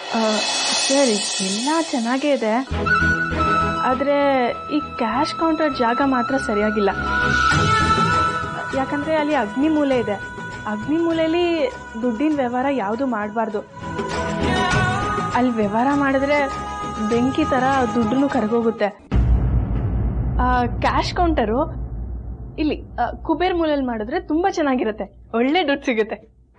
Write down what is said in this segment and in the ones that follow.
Sir ಎಲ್ಲ ಚೆನ್ನಾಗೇ ಇದೆ ಆದರೆ ಈ ಕ್ಯಾಶ್ ಕೌಂಟರ್ ಜಾಗ ಮಾತ್ರ ಸರಿಯಾಗಿಲ್ಲ ಯಾಕಂದರೆ ಅಲ್ಲಿ ಅಗ್ನಿಮೂಲೆ ಇದೆ ಅಗ್ನಿಮೂಲೆಯಲ್ಲಿ ದುಡ್ಡಿನ ವ್ಯವಹಾರ ಯಾವುದು ಮಾಡಬಾರ್ದು ಅಲ್ಲಿ ವ್ಯವಹಾರ ಮಾಡಿದ್ರೆ ಬೆಂಕಿ ಥರ ದುಡ್ಡು ಕರಗೋಗುತ್ತೆ ಕ್ಯಾಶ್ ಕೌಂಟರು ಇಲ್ಲಿ ಆ, ಕುಬೇರ್ ಮೂಲೆಯಲ್ಲಿ ಮಾಡಿದ್ರೆ ತುಂಬ ಚೆನ್ನಾಗಿರುತ್ತೆ ಒಳ್ಳೆ ದುಡ್ಡು ಸಿಗುತ್ತೆ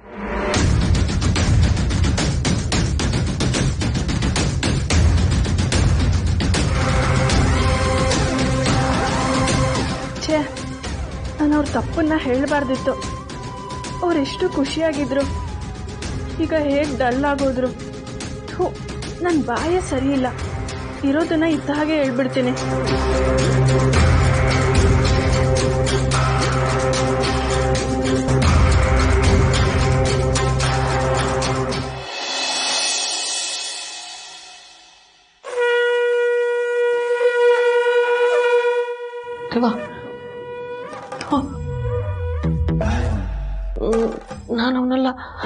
ಛೇ ನಾನು ಅವ್ರ ತಪ್ಪನ್ನ ಹೇಳಬಾರ್ದಿತ್ತು ಅವ್ರು ಎಷ್ಟು ಖುಷಿಯಾಗಿದ್ರು ಈಗ ಹೇಗೆ ಡಲ್ ಆಗೋದ್ರು ಥೂ ನನ್ನ ಬಾಯ ಸರಿ ಇಲ್ಲ ಇರೋದನ್ನ ಇದ್ದ ಹಾಗೆ ಹೇಳ್ಬಿಡ್ತೀನಿ ದೇವ ನಾನು ಅವನಲ್ಲ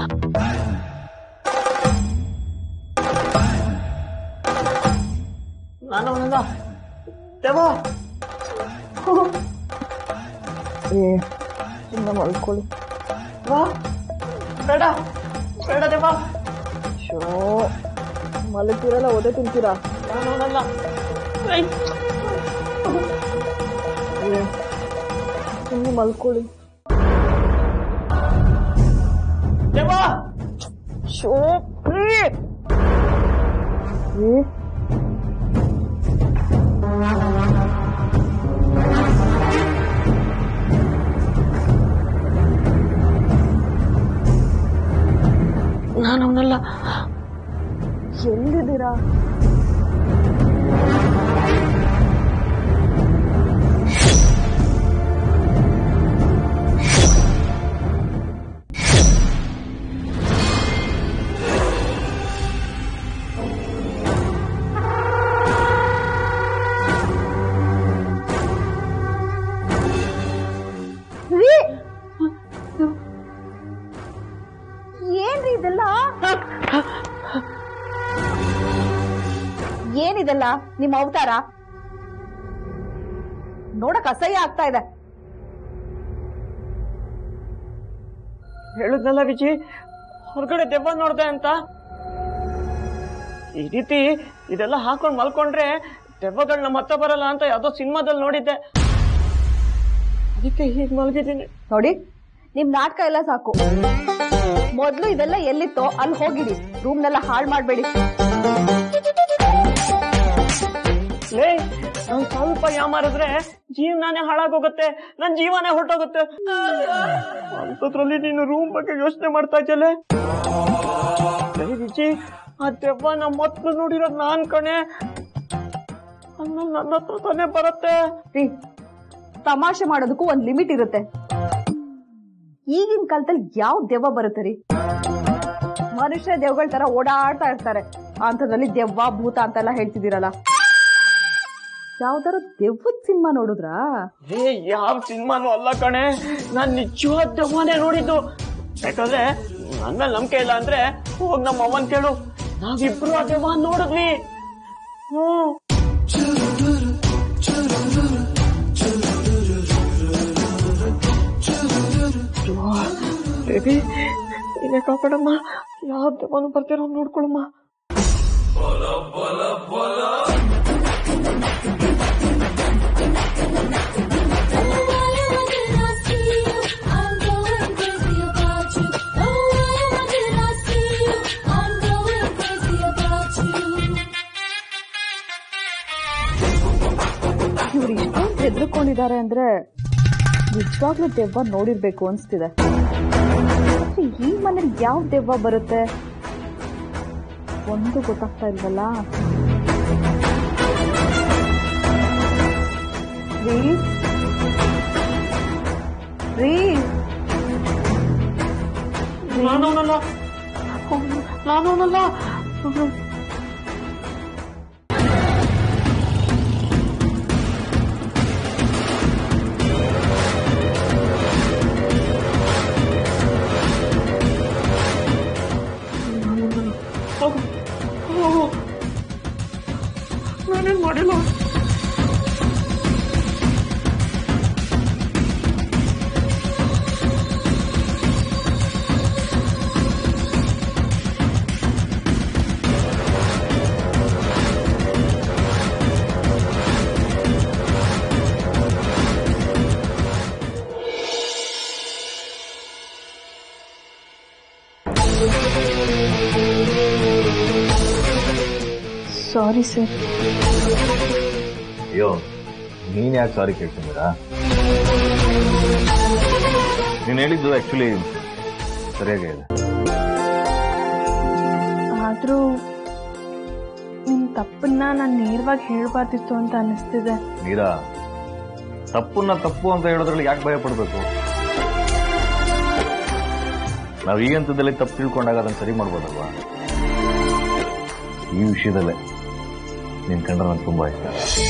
ನಾನು ಅವನಲ್ಲ ದೇವ ಏ ಸುಮ್ಮನೆ ಮಲ್ಕೊಳ್ಳಿ ವಾ ಬೇಡ ಬೇಡ ದೇವ ಶೋ ಮಲಗ್ತೀರಲ್ಲ ಒದೆ ತಿಂತೀರಾ ನಾನು ಅವನಲ್ಲ ಸುಮ್ಮನೆ ಮಲ್ಕೊಳ್ಳಿ ದೇವಾ ಶೋ ಪ್ರೀ ನಾನು ಅವನಲ್ಲ ಎಲ್ಲಿದ್ದೀರಾ ಏನ್ರಿ ಇದೆಲ್ಲ ಏನಿದೆಲ್ಲ ನಿಮ್ಮ ಅವತಾರ ನೋಡಕ್ ಅಸಹ್ಯ ಆಗ್ತಾ ಇದೆ ಹೇಳಿದ್ನಲ್ಲ ವಿಜಿ ಹೊರಗಡೆ ದೆವ್ವ ನೋಡ್ದೆ ಅಂತ ಈ ರೀತಿ ಇದೆಲ್ಲ ಹಾಕೊಂಡ್ ಮಲ್ಕೊಂಡ್ರೆ ದೆವ್ವಗಳು ನಮ್ಮ ಹತ್ತ ಬರಲ್ಲ ಅಂತ ಯಾವ್ದೋ ಸಿನಿಮಾದಲ್ಲಿ ನೋಡಿದ್ದೆ ಅದಕ್ಕೆ ಹೀಗ್ ಮಲಗಿದ್ದೀನಿ ನೋಡಿ ನಿಮ್ ನಾಟಕ ಎಲ್ಲ ಸಾಕು ಮೊದ್ಲು ಇದೆಲ್ಲ ಎಲ್ಲಿತ್ತೋ ಅಲ್ಲಿ ಹೋಗಿಡಿ ರೂಮ್ನೆಲ್ಲ ಹಾಳ್ ಮಾಡ್ಬೇಡಿ ಲೇ ನಾನ್ ಸ್ವಲ್ಪ ಯಾಮಾರಿದ್ರೆ ಜೀವನಾನೇ ಹಾಳಾಗೋಗುತ್ತೆ ನನ್ ಜೀವನೇ ಹೊರಟೋಗುತ್ತೆ ಅಂತದ್ರಲ್ಲಿ ನೀನು ರೂಮ್ ಬಗ್ಗೆ ಯೋಚನೆ ಮಾಡ್ತಾ ಇದ್ದಲೆ ಲೇ ವಿಜಿ ಆ ದೆವ್ವ ನಮ್ಮ ಮೊದ್ಲು ನೋಡಿರೋದ್ ನಾನ್ ಕಣೆ ಆಮೇಲೆ ನನ್ನ ಹತ್ರ ತಾನೇ ಬರುತ್ತೆ ರೀ ತಮಾಷೆ ಮಾಡೋದಕ್ಕೂ ಒಂದ್ ಲಿಮಿಟ್ ಇರುತ್ತೆ ಈಗಿನ ಕಾಲದಲ್ಲಿ ಯಾವ ದೆವ್ವ ಬರುತ್ತೆ ರೀ ಮನುಷ್ಯ ದೆವ್ಗಳ ತರ ಓಡಾಡ್ತಾ ಇರ್ತಾರೆ ಅಂಥದ್ರಲ್ಲಿ ದೆವ್ವ ಭೂತ ಅಂತೆಲ್ಲ ಹೇಳ್ತಿದ್ದೀರಲ್ಲ ಯಾವ್ದಾರು ದೆವ್ವದ ಸಿನಿಮಾ ನೋಡಿದ್ರಾ ಏ ಯಾವ ಸಿನಿಮಾನು ಅಲ್ಲ ಕಣೆ ನಾನ್ ನಿಜವಾದ ದೆವ್ವನೇ ನೋಡಿದ್ದು ಯಾಕಂದ್ರೆ ನನ್ನ ಮೇಲೆ ನಂಬಿಕೆ ಇಲ್ಲ ಅಂದ್ರೆ ಹೋಗ್ ನಮ್ಮ ಅವನ್ ಕೇಳು ನಾವಿಬ್ರು ಆ ದೆವ್ವ ನೋಡಿದ್ವಿ ಹ್ಮ್ ಬೇಬಿ ಇಲ್ಲೇ ಕಾಪಾಡಮ್ಮ ಯಾವ ದೆವ್ವನು ಬರ್ತಿರೋ ನೋಡ್ಕೊಳಮ್ಮ ಇವ್ರು ಇಷ್ಟೊಂದು ಹೆದರ್ಕೊಂಡಿದ್ದಾರೆ ಅಂದ್ರೆ ನಿಜವಾಗ್ಲೂ ದೆವ್ವ ನೋಡಿರ್ಬೇಕು ಅನ್ಸ್ತಿದೆ ಆದ್ರೆ ಈ ಮನೇಲಿ ಯಾವ ದೆವ್ವ ಬರುತ್ತೆ ಒಂದು ಗೊತ್ತಾಗ್ತಾ ಇಲ್ವಲ್ಲ ರೀ ರೀ ನಾನವನಲ್ಲ ನಾನವನಲ್ಲ ಹೋಗು ಸಾರಿ ಸರ್ ಅಯ್ಯೋ ನೀನ್ ಯಾಕೆ ಸಾರಿ ಕೇಳ್ತಿದ್ದೀರಾ ನೀನ್ ಹೇಳಿದ್ದು ಆಕ್ಚುಲಿ ಸರಿಯಾಗೇ ಇದೆ ಆದರೂ ನಿಮ್ಮ ತಪ್ಪನ್ನ ನಾನು ನೇರವಾಗಿ ಹೇಳಬಾರ್ದಿತ್ತು ಅಂತ ಅನ್ನಿಸ್ತಿದೆ ಮೀರಾ ತಪ್ಪನ್ನ ತಪ್ಪು ಅಂತ ಹೇಳೋದ್ರಲ್ಲಿ ಯಾಕೆ ಭಯ ಪಡ್ಬೇಕು ನಾವ್ ಈ ಹಂತದಲ್ಲಿ ತಪ್ಪು ತಿಳ್ಕೊಂಡಾಗ ಅದನ್ನ ಸರಿ ಮಾಡ್ಬೋದಲ್ವಾ ಈ ವಿಷಯದಲ್ಲೇ ನಿನ್ ಕಂಡ್ರೆ ನಂಗೆ ತುಂಬಾ ಇಷ್ಟ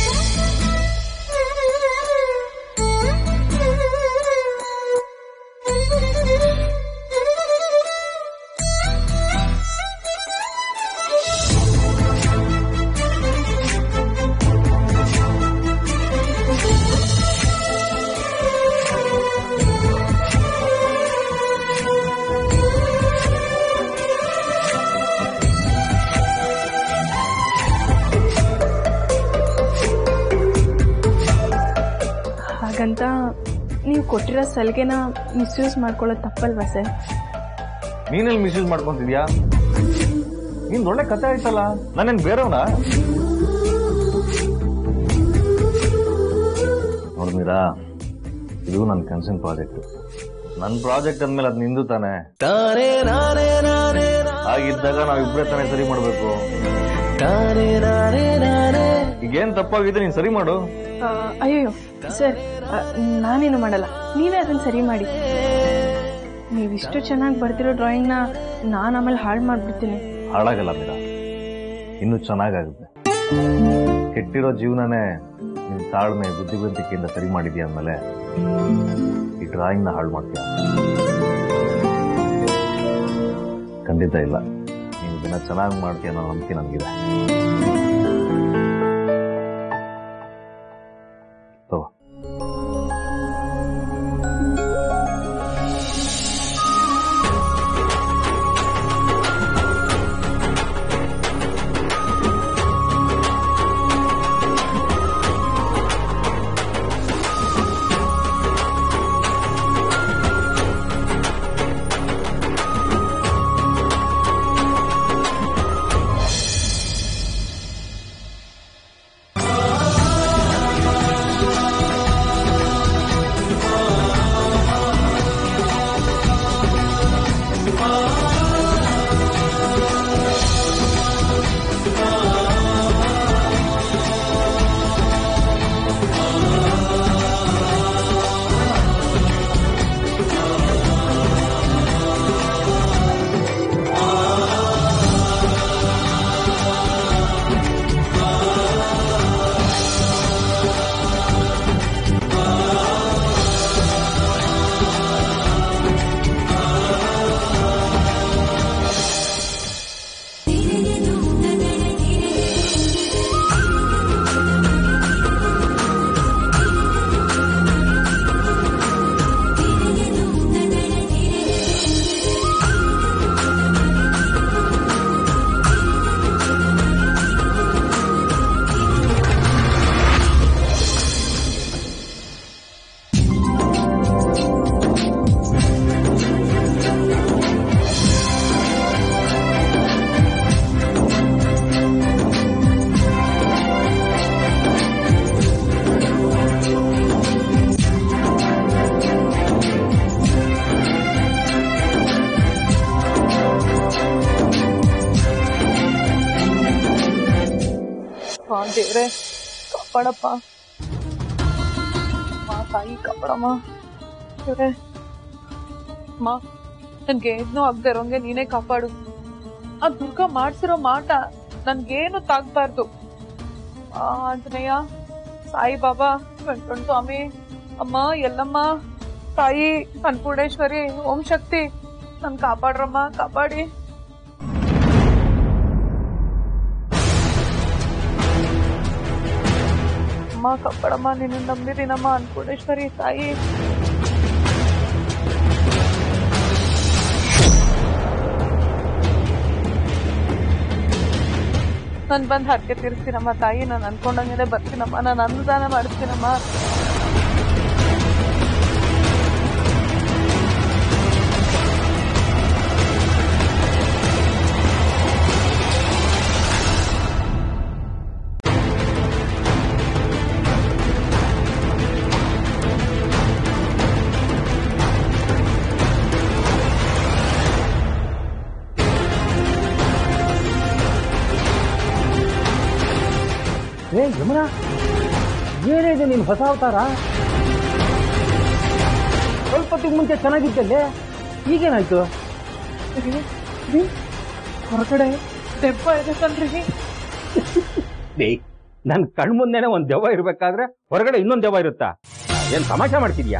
ಹಾಗಂತ ನೀವು ಕೊಟ್ಟಿರೋ ಸಲಿಗೆನ ಮಿಸ್ಯೂಸ್ ಮಾಡ್ಕೊಳ್ಳೋದು ತಪ್ಪಲ್ವಾ ಸರ್ ನೀನೆಲ್ಲಿ ಮಿಸ್ಯೂಸ್ ಮಾಡ್ಕೊಂತಿದ್ಯಾ ನಿನ್ ಒಳ್ಳೆ ಕತೆ ಆಯ್ತಲ್ಲ ನಾನೇನ್ ಬೇರೆಯವನ ನೋಡ್ ಮೀರಾ ಇದು ನನ್ನ ಕನ್ಸಿನ ಪ್ರಾಜೆಕ್ಟ್ ನನ್ನ ಪ್ರಾಜೆಕ್ಟ್ ಅಂದ್ಮೇಲೆ ಅದ್ ನಿಂದು ತಾನೆ ಹಾಗಿದ್ದಾಗ ನಾವಿಬ್ರೇ ತಾನೇ ಸರಿ ಮಾಡ್ಬೇಕು ಈಗೇನ್ ತಪ್ಪಾಗಿದೆ ನೀನ್ ಸರಿ ಮಾಡು ಆ, ಅಯ್ಯಯ್ಯೋ ಸರ್ ಆ, ನಾನೇನು ಮಾಡಲ್ಲ ನೀವೇ ಅದನ್ನ ಸರಿ ಮಾಡಿ ನೀವಿಷ್ಟು ಚೆನ್ನಾಗಿ ಬರ್ತಿರೋ ಡ್ರಾಯಿಂಗ್ನ ನಾನು ಆಮೇಲೆ ಹಾಳು ಮಾಡ್ಬಿಡ್ತೀನಿ ಹಾಳಾಗಲ್ಲ ಮೀರಾ ಇನ್ನೂ ಚೆನ್ನಾಗಾಗುತ್ತೆ ಕೆಟ್ಟಿರೋ ಜೀವನನೇ ನಿನ್ ತಾಳ್ಮೆ ಬುದ್ಧಿವಂತಿಕೆಯಿಂದ ಸರಿ ಮಾಡಿದ್ಯಾ ಅಂದ್ಮೇಲೆ ಈ ಡ್ರಾಯಿಂಗ್ನ ಹಾಳು ಮಾಡ್ತೀಯ ಖಂಡಿತ ಇಲ್ಲ ನೀನು ಇದನ್ನ ಚೆನ್ನಾಗಿ ಮಾಡ್ತೀಯ ಅನ್ನೋ ನಂಬಿಕೆ ನನಗಿದೆ ತಗೋ ಹಾ ದೇವ್ರೆ ಕಾಪಾಡಪ್ಪ ಮಾ ತಾಯಿ ಕಾಪಾಡಮ್ಮ ದೇವ್ರೆ ಮಾ ನನ್ಗೆ ಏನೂ ಆಗದೆ ಇರೋಂಗೆ ನೀನೇ ಕಾಪಾಡು ಆ ದುರ್ಗ ಮಾಡ್ಸಿರೋ ಮಾಟ ನನ್ಗೇನು ತಾಗ್ಬಾರ್ದು ಆ ಆಂಜನೇಯ ಸಾಯಿ ಬಾಬಾ ವೆಂಕಟ ಸ್ವಾಮಿ ಅಮ್ಮ ಎಲ್ಲಮ್ಮ ತಾಯಿ ಅನ್ನಪೂರ್ಣೇಶ್ವರಿ ಓಂ ಶಕ್ತಿ ನನ್ ಕಾಪಾಡ್ರಮ್ಮ ಕಾಪಾಡಿ ಅಮ್ಮ ಕಪ್ಪಡಮ್ಮ ನಿನ್ನ ನಂಬಿದೀನಮ್ಮ ಅನ್ನಪೂರ್ಣೇಶ್ವರಿ ತಾಯಿ ನಾನ್ ಬಂದ್ ಹರಕೆ ತೀರಿಸ್ತೀನಮ್ಮ ತಾಯಿ ನಾನು ಅನ್ಕೊಂಡಂಗೆನೆ ಬರ್ತೀನಮ್ಮ ನಾನು ಅನ್ನದಾನ ಮಾಡಿಸ್ತೀನಮ್ಮ ಯಮುನಾ ಏನಿದೆ ನೀನು ಹೊಸ ಅವತಾರ ಸ್ವಲ್ಪ ಹೊತ್ತಿಗೆ ಮುಂಚೆ ಚೆನ್ನಾಗಿದ್ದಲ್ಲೇ ಈಗೇನಾಯ್ತು ಹೊರಗಡೆ ದೆವ್ವ ಇದೆ ಕಣ್ರಿ ಡೇ ನನ್ ಕಣ್ ಮುಂದೆನೆ ಒಂದ್ ದೆವ್ವ ಇರ್ಬೇಕಾದ್ರೆ ಹೊರಗಡೆ ಇನ್ನೊಂದ್ ದೆವ್ವ ಇರುತ್ತಾ ಏನ್ ತಮಾಷೆ ಮಾಡ್ತಿದ್ಯಾ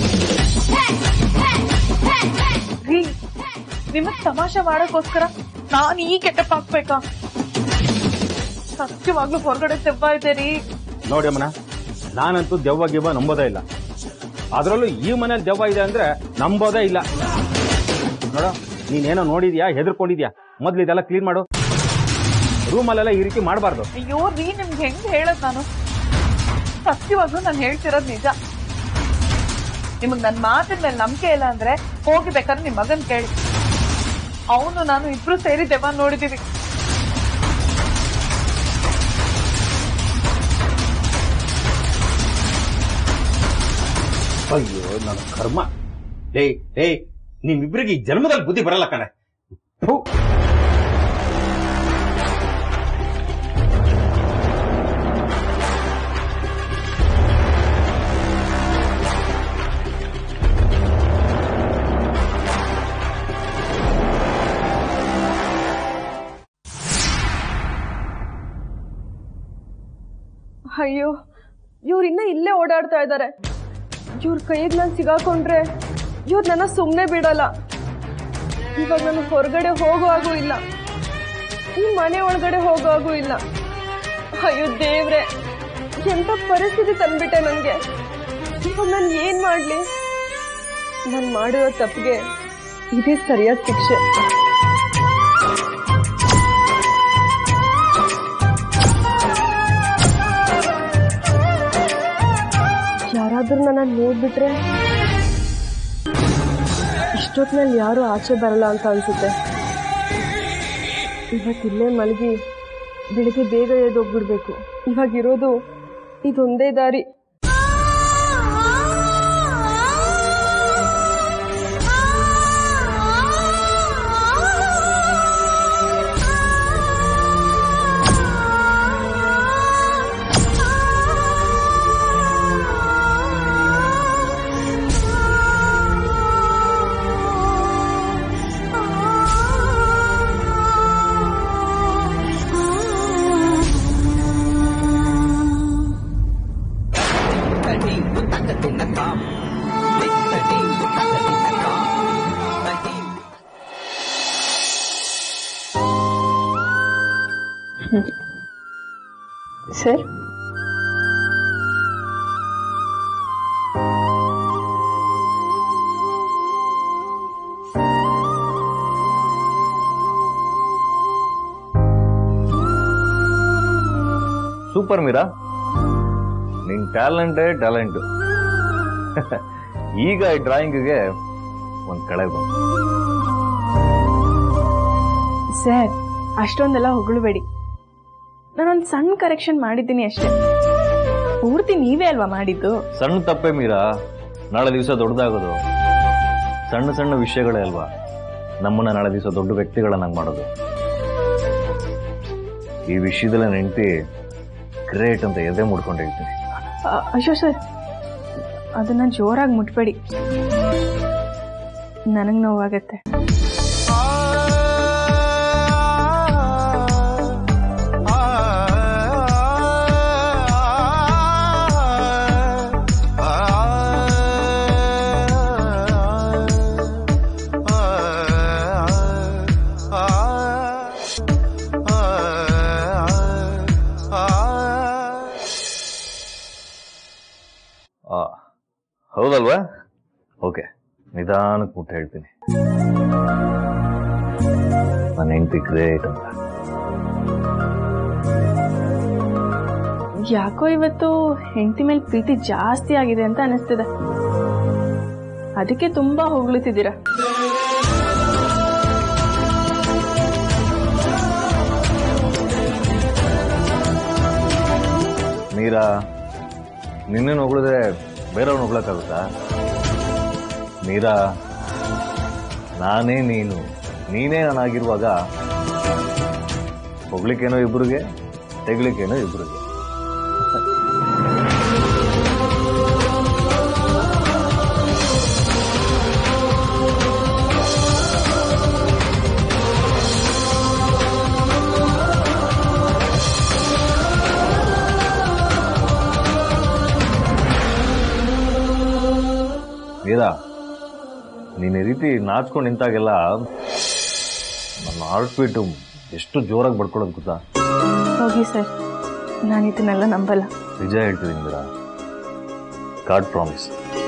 ರೀ ನಿಮಗ್ ತಮಾಷೆ ಮಾಡಕ್ಕೋಸ್ಕರ ನಾನ್ ಈ ಕೆಟ್ಟಪ್ ಹಾಕ್ಬೇಕಾ ಸತ್ಯವಾಗ್ಲೂ ಹೊರಗಡೆ ದೆವ್ವ ಇದೆ ರೀ ನೋಡಿ ಅಮ್ಮನ ನಾನಂತೂ ದೆವ್ವ ಗಿವ್ವ ನಂಬೋದೇ ಇಲ್ಲ ಅದ್ರಲ್ಲೂ ಈ ಮನೇಲಿ ದೆವ್ವ ಇದೆ ಅಂದ್ರೆ ನಂಬೋದೇ ಇಲ್ಲ ನೋಡ ನೀನೇನೋ ನೋಡಿದ್ಯಾ ಹೆದರ್ಕೊಂಡಿದ್ಯಾ ಮೊದ್ಲು ಇದೆಲ್ಲ ಕ್ಲೀನ್ ಮಾಡು ರೂಮಲ್ಲೆಲ್ಲ ಈ ರೀತಿ ಮಾಡಬಾರ್ದು ಅಯ್ಯೋ ರೀ ನಿಮ್ಗೆ ಹೆಂಗ್ ಹೇಳದ್ ನಾನು ಸತ್ಯವಾಗ್ಲೂ ನಾನು ಹೇಳ್ತಿರೋದ್ ನಿಜ ನಿಮಗ್ ನನ್ ಮಾತಿನ ಮೇಲೆ ನಂಬಿಕೆ ಇಲ್ಲ ಅಂದ್ರೆ ಹೋಗಿ ಬೇಕಾದ್ರೆ ನಿಮ್ ಮಗನ್ ಕೇಳಿ ಅವನು ನಾನು ಇಬ್ರು ಸೇರಿ ದೆವ್ವ ನೋಡಿದೀವಿ ಅಯ್ಯೋ ನನ್ನ ಕರ್ಮ ಡೇ ಡೇ ನಿಮ್ಮಿಬ್ರಿಗೆ ಈ ಜನ್ಮದಲ್ಲಿ ಬುದ್ಧಿ ಬರಲ್ಲ ಕಣೆ ಥು. ಅಯ್ಯೋ ಇವ್ರು ಇನ್ನ ಇಲ್ಲೇ ಓಡಾಡ್ತಾ ಇದ್ದಾರೆ ಇವ್ರ ಕೈಗೆ ನಾನು ಸಿಗಾಕೊಂಡ್ರೆ ಇವ್ರು ನನ್ನ ಸುಮ್ಮನೆ ಬಿಡಲ್ಲ ಇವಾಗ ನಾನು ಹೊರಗಡೆ ಹೋಗುವಾಗೂ ಇಲ್ಲ ಈ ಮನೆ ಒಳಗಡೆ ಹೋಗುವಾಗೂ ಇಲ್ಲ ಅಯ್ಯೋ ದೇವ್ರೆ ಎಂತ ಪರಿಸ್ಥಿತಿ ತಂದ್ಬಿಟ್ಟೆ ನನಗೆ ಇವಾಗ ನಾನು ಏನ್ ಮಾಡ್ಲಿ ನಾನು ಮಾಡಿರೋ ತಪ್ಪಿಗೆ ಇದೇ ಸರಿಯಾದ ಶಿಕ್ಷೆ ಯಾರಾದ್ರೂ ನನ್ನ ನೋಡ್ಬಿಟ್ರೆ ಇಷ್ಟೊತ್ತಿನಲ್ಲಿ ಯಾರು ಆಚೆ ಬರಲ್ಲ ಅಂತ ಅನ್ಸುತ್ತೆ ಇವತ್ತಿಲ್ಲೇ ಮಲಗಿ ಬೆಳಿಗ್ಗೆ ಬೇಗ ಎದ್ದೋಗ್ಬಿಡ್ಬೇಕು ಇವಾಗಿರೋದು ಇದೊಂದೇ ದಾರಿ ಸರ್ ಸೂಪರ್ ಮೀರಾ ನಿನ್ ಟ್ಯಾಲೆಂಟೇ ಟ್ಯಾಲೆಂಟು ಈಗ ಈ ಡ್ರಾಯಿಂಗ್ಗೆ ಒಂದ್ ಕಳೆ ಬಂತು ಸರ್ ಅಷ್ಟೊಂದೆಲ್ಲ ಹೊಗಳಬೇಡಿ ನಾನೊಂದು ಸಣ್ಣ ಕರೆಕ್ಷನ್ ಮಾಡಿದ್ದೀನಿ ಅಷ್ಟೇ ಪೂರ್ತಿ ನೀವೇ ಅಲ್ವಾ ಮಾಡಿದ್ದು ಸಣ್ಣ ತಪ್ಪೆ ಮೀರಾ ನಾಳೆ ದಿವಸ ದೊಡ್ಡದಾಗೋದು ಸಣ್ಣ ಸಣ್ಣ ವಿಷಯಗಳೇ ಅಲ್ವಾ ನಮ್ಮನ್ನ ನಾಳೆ ದಿವಸ ದೊಡ್ಡ ವ್ಯಕ್ತಿಗಳನ್ನಾಗಿ ಮಾಡೋದು ಈ ವಿಷಯದಲ್ಲಿ ನನ್ನ ಹೆಂಡತಿ ಗ್ರೇಟ್ ಅಂತ ಎದೆ ಮುಡ್ಕೊಂಡಿರ್ತೀನಿ ಅ, ಅಯ್ಯೋ ಸರ್ ಅದನ್ನ ಜೋರಾಗಿ ಮುಟ್ಬೇಡಿ ನನಗ್ ನೋವಾಗತ್ತೆ ಆ, ಹೌದಲ್ವಾ ಓಕೆ ನಿಧಾನಕ್ಕೆ ಮುಟ್ಟು ಹೇಳ್ತೀನಿ ನನ್ನ ಹೆಂಡತಿ ಗ್ರೇಟ್ ಅಂತ ಯಾಕೋ ಇವತ್ತು ಹೆಂಡತಿ ಮೇಲೆ ಪ್ರೀತಿ ಜಾಸ್ತಿ ಆಗಿದೆ ಅಂತ ಅನಿಸ್ತಿದೆ ಅದಕ್ಕೆ ತುಂಬಾ ಹೊಗಳುತ್ತಿದ್ದೀರಾ ಮೀರಾ ನಿನ್ನ ಹೊಗಳಿದ್ರೆ ಬೇರೆಯವ್ರನ್ನ ಹೊಗಳಕ್ಕಾಗುತ್ತಾ ಮೀರಾ ನಾನೇ ನೀನು ನೀನೇ ನಾನಾಗಿರುವಾಗ ಹೊಗಳಿಕೇನೋ ಇಬ್ರಿಗೆ ತೆಗ್ಲಿಕ್ಕೇನೋ ಇಬ್ರಿಗೆ ನೀನು ಈ ರೀತಿ ನಾಚ್ಕೊಂಡು ನಿಂತಾಗೆಲ್ಲ ನನ್ನ ಹಾರ್ಟ್ ಬೀಟು ಎಷ್ಟು ಜೋರಾಗಿ ಬಡ್ಕೊಳ್ಳೋದು ಗೊತ್ತಾ ಹೋಗಿ ಸರ್ ನಾನು ಇದನ್ನೆಲ್ಲ ನಂಬಲ್ಲ ನಿಜ ಹೇಳ್ತಿದ್ದೀನಿ ಮೀರಾ ಕಾರ್ಡ್ ಪ್ರಾಮಿಸ್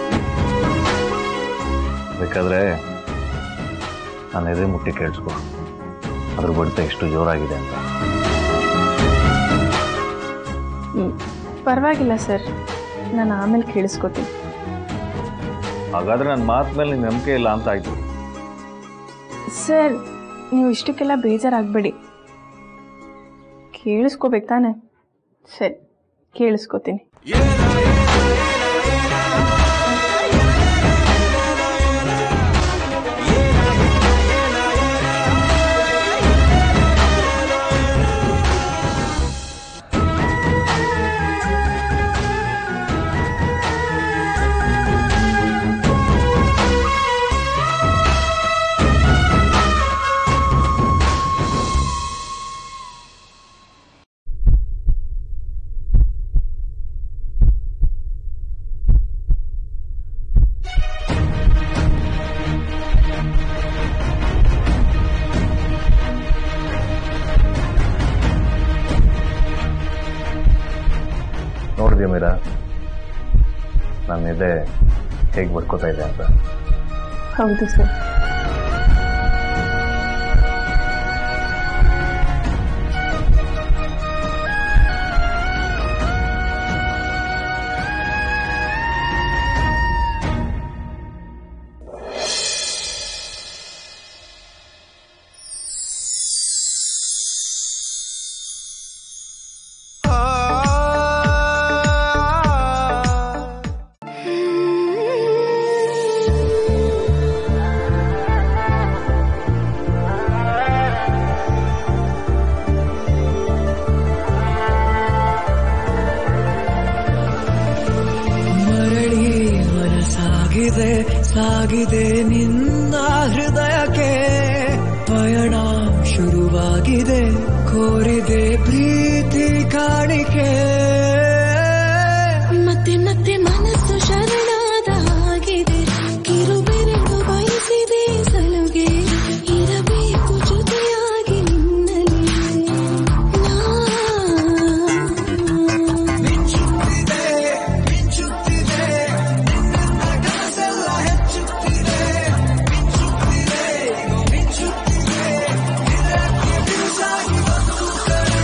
ಬೇಕಾದ್ರೆ ನಾನು ಎದೆ ಮುಟ್ಟಿ ಕೇಳಿಸ್ಕೊ ಅದ್ರ ಬಡಿತ ಎಷ್ಟು ಜೋರಾಗಿದೆ ಅಂತ ಹ್ಮ್. ಪರವಾಗಿಲ್ಲ ಸರ್ ನಾನು ಆಮೇಲೆ ಕೇಳಿಸ್ಕೊತೀನಿ ಹಾಗಾದ್ರೆ ನನ್ನ ಮಾತು ಮೇಲೆ ನಿಂಗೆ ನಂಬಿಕೆ ಇಲ್ಲ ಅಂತ ಆಯ್ತು ಸರ್ ನೀವು ಇಷ್ಟಕ್ಕೆಲ್ಲ ಬೇಜಾರಾಗಬೇಡಿ ಕೇಳಿಸ್ಕೋಬೇಕು ತಾನೆ ಸರಿ ಕೇಳಿಸ್ಕೋತೀನಿ ನೋಡಿದ್ಯಾ ಮೀರಾ ನನ್ನ ಎದೆ ಹೇಗೆ ಬಡ್ಕೋತಾ ಇದೆ ಅಂತ ಹೌದು ಸರ್ ಮರಳಿ ಮನಸಾಗಿದೆ ಸಾಗಿದೆ ನಿನ್ನ ಹೃದಯಕ್ಕೆ ಪಯಣ ಶುರುವಾಗಿದೆ ಕೋರಿದೆ ಪ್ರೀತಿ ಕಾಣಿಕೆ ಮತ್ತೆ ಮತ್ತೆ ಮನಸ್ಸು ಶರಣಾದ ಹಾಗಿದೆ ಕಿರುಬೆರಳು ಬಯಸಿದೆ ಸಲುಗೆ ಇರಬೇಕು ಜೊತೆಯಾಗಿ ನಿನ್ನಲ್ಲಿ ನಾ ಮಿಂಚುತ್ತಿದೆ ಮಿಂಚುತ್ತಿದೆ ನಿನ್ನ ಕನಸೆಲ್ಲ ಹೆಚ್ಚುತ್ತಿದೆ ಮಿಂಚುತ್ತಿದೆ ಮಿಂಚುತ್ತಿದೆ ಇದಕ್ಕೆ ಬಿರುಸಾಗಿ ಬಂದು ಕರೆ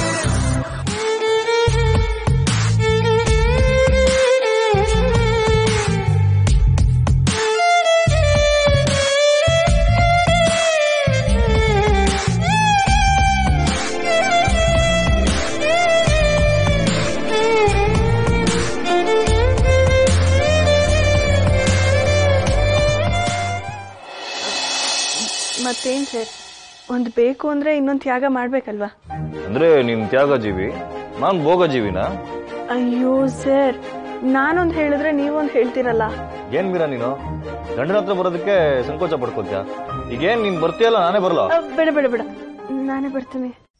ಮತ್ತೇನು ಸರ್ ಒಂದು ಬೇಕು ಅಂದರೆ ಇನ್ನೊಂದು ತ್ಯಾಗ ಮಾಡಬೇಕಲ್ವಾ ಅಂದ್ರೆ ನೀನ್ ತ್ಯಾಗ ಜೀವಿ ನಾನು ಭೋಗ ಜೀವಿನ ಅಯ್ಯೋ ಸರ್ ನಾನೊಂದು ಹೇಳಿದ್ರೆ ನೀವೊಂದು ಹೇಳ್ತೀರಲ್ಲ ಏನ್ ಮೀರಾ ನೀನು ಗಂಡನ ಹತ್ರ ಬರೋದಕ್ಕೆ ಸಂಕೋಚ ಪಡ್ಕೋತ್ಯಾ ಈಗೇನ್ ನೀನ್ ಬರ್ತೀಯಲ್ಲ ನಾನೇ ಬರಲ್ಲ ಅ, ಬೇಡ ಬೇಡ ಬೇಡ ನಾನೇ ಬರ್ತೀನಿ